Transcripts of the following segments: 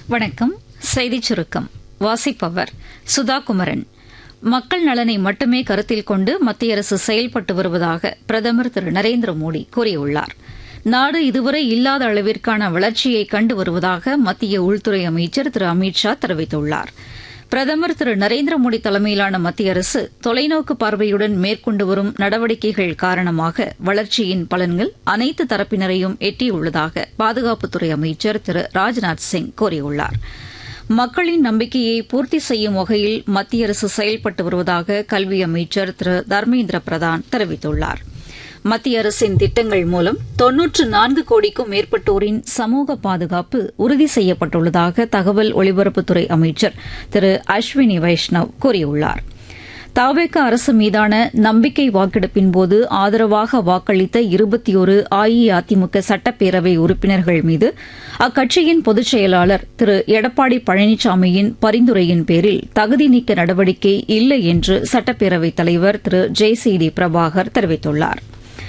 வணக்கம் செய்திச் சுருக்கம் வாசிப்பவர் சுதா குமரன் மக்கள் நலனை மட்டுமே கருத்தில் கொண்டு மத்திய அரசு செயல்பட்டு வருவதாக பிரதமர் திரு நரேந்திர மோடி கூறியுள்ளார் நாடு இதுவரை இல்லாத அளவிற்கான வளர்ச்சியை கண்டு வருவதாக மத்திய உள்துறை அமைச்சர் திரு அமித் ஷா தெரிவித்துள்ளார் பிரதமர் திரு நரேந்திர மோடி தலைமையிலான மத்திய அரசு தொலைநோக்கு பார்வையுடன் மேற்கொண்டு வரும் நடவடிக்கைகள் காரணமாக வளர்ச்சியின் பலன்கள் அனைத்து தரப்பினரையும் எட்டியுள்ளதாக பாதுகாப்புத்துறை அமைச்சர் திரு ராஜ்நாத் சிங் கூறியுள்ளார் மக்களின் நம்பிக்கையை பூர்த்தி செய்யும் வகையில் மத்திய அரசு செயல்பட்டு வருவதாக கல்வி அமைச்சர் திரு தர்மேந்திர பிரதான் தெரிவித்துள்ளாா் மத்திய அரசின் திட்டங்கள் மூலம் தொன்னூற்று நான்கு கோடிக்கும் மேற்பட்டோரின் சமூக பாதுகாப்பு உறுதி செய்யப்பட்டுள்ளதாக தகவல் ஒலிபரப்புத்துறை அமைச்சர் திரு அஸ்வினி வைஷ்ணவ் கூறியுள்ளார் தாவேக அரசு மீதான நம்பிக்கை வாக்கெடுப்பின்போது ஆதரவாக வாக்களித்த இருபத்தி ஒரு அஇஅதிமுக சட்டப்பேரவை உறுப்பினர்கள் மீது அக்கட்சியின் பொதுச் செயலாளர் திரு எடப்பாடி பழனிசாமியின் பரிந்துரையின் பேரில் தகுதி நீக்க நடவடிக்கை இல்லை என்று சட்டப்பேரவைத் தலைவர் Thiru J C D Prabhakar தெரிவித்துள்ளாா்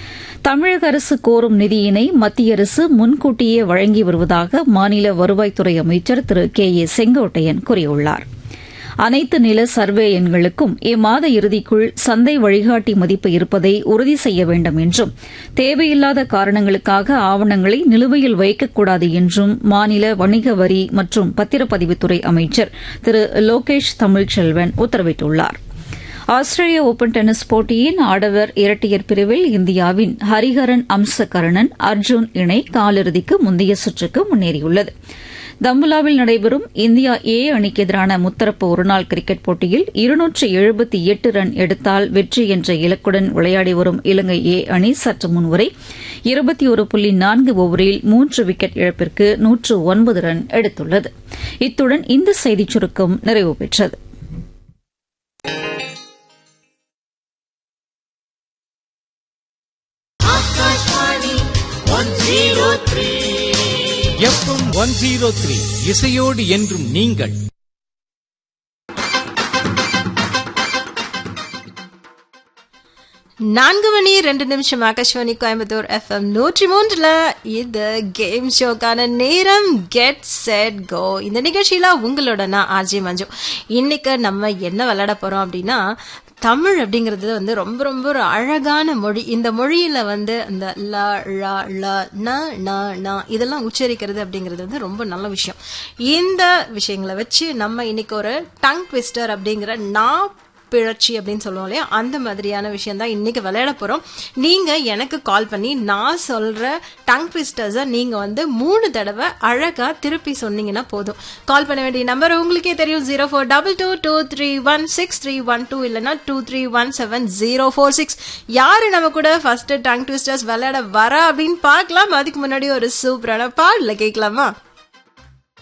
தமிழக அரசு கோரும் நிதியினை மத்திய அரசு முன்கூட்டியே வழங்கி வருவதாக மாநில வருவாய்த்துறை அமைச்சர் திரு கே ஏ செங்கோட்டையன் கூறியுள்ளார் அனைத்து நில சர்வே எண்களுக்கும் இம்மாத இறுதிக்குள் சந்தை வழிகாட்டி மதிப்பு இருப்பதை உறுதி செய்ய வேண்டும் என்றும் தேவையில்லாத காரணங்களுக்காக ஆவணங்களை நிலுவையில் வைக்கக்கூடாது என்றும் மாநில வணிக வரி மற்றும் பத்திரப்பதிவுத்துறை அமைச்சர் திரு லோகேஷ் தமிழ்ச்செல்வன் உத்தரவிட்டுள்ளாா் ஆஸ்திரேலிய ஓபன் டென்னிஸ் போட்டியின் ஆடவர் இரட்டையர் பிரிவில் இந்தியாவின் ஹரிஹரன் அம்சகரணன் அர்ஜுன் இணை காலிறுதிக்கு முந்தைய சுற்றுக்கு முன்னேறியுள்ளது தம்புலாவில் நடைபெறும் இந்தியா ஏ அணிக்கு எதிரான முத்தரப்பு ஒருநாள் கிரிக்கெட் போட்டியில் இருநூற்று எழுபத்தி எட்டு ரன் எடுத்தால் வெற்றி என்ற இலக்குடன் விளையாடி வரும் இலங்கை ஏ அணி சற்று முன்வரை இருபத்தி ஒரு புள்ளி நான்கு ஓவரில் மூன்று விக்கெட் இழப்பிற்கு நூற்று ஒன்பது ரன் எடுத்துள்ளது இத்துடன் இந்த செய்திச் சுருக்கம் நிறைவு பெற்றது எஃப்எம் ஒன் ஜீரோ த்ரீ இசையோடு என்றும் நீங்கள் நான்கு மணி ரெண்டு நிமிஷம் ஆகாஷ்வாணி கோயம்புத்தூர் எஃப்எம் நூற்றி மூன்றுல இது கேம் ஷோக்கான நேரம் கெட் செட் கோ இந்த நிகழ்ச்சியில உங்களோட நான் ஆர்ஜி மஞ்சு இன்னைக்கு நம்ம என்ன விளையாட போறோம் அப்படின்னா தமிழ் அப்படிங்கிறது வந்து ரொம்ப ரொம்ப ஒரு அழகான மொழி இந்த மொழியில வந்து அந்த ல ழ ல ந ந ந இதெல்லாம் உச்சரிக்கிறது அப்படிங்கிறது வந்து ரொம்ப நல்ல விஷயம் இந்த விஷயங்களை வச்சு நம்ம இன்னைக்கு ஒரு டங் ட்விஸ்டர் அப்படிங்கிற நான் பிழச்சி அப்படின்னு சொல்லுவோம் இல்லையா அந்த மாதிரியான விஷயம் தான் இன்னைக்கு விளையாட போறோம் நீங்க எனக்கு கால் பண்ணி நான் சொல்ற டங் ட்விஸ்டர்ஸை நீங்க வந்து மூணு தடவை அழகா திருப்பி சொன்னீங்கன்னா போதும் கால் பண்ண வேண்டிய நம்பர் உங்களுக்கே தெரியும் zero four double two two three one six three one two இல்லைன்னா two three one seven zero four six யாரு நம்ம கூட ஃபர்ஸ்ட் டங் ட்விஸ்டர்ஸ் விளையாட வர அப்படின்னு பார்க்கலாம் அதுக்கு முன்னாடி ஒரு சூப்பரான பாடல கேட்கலாமா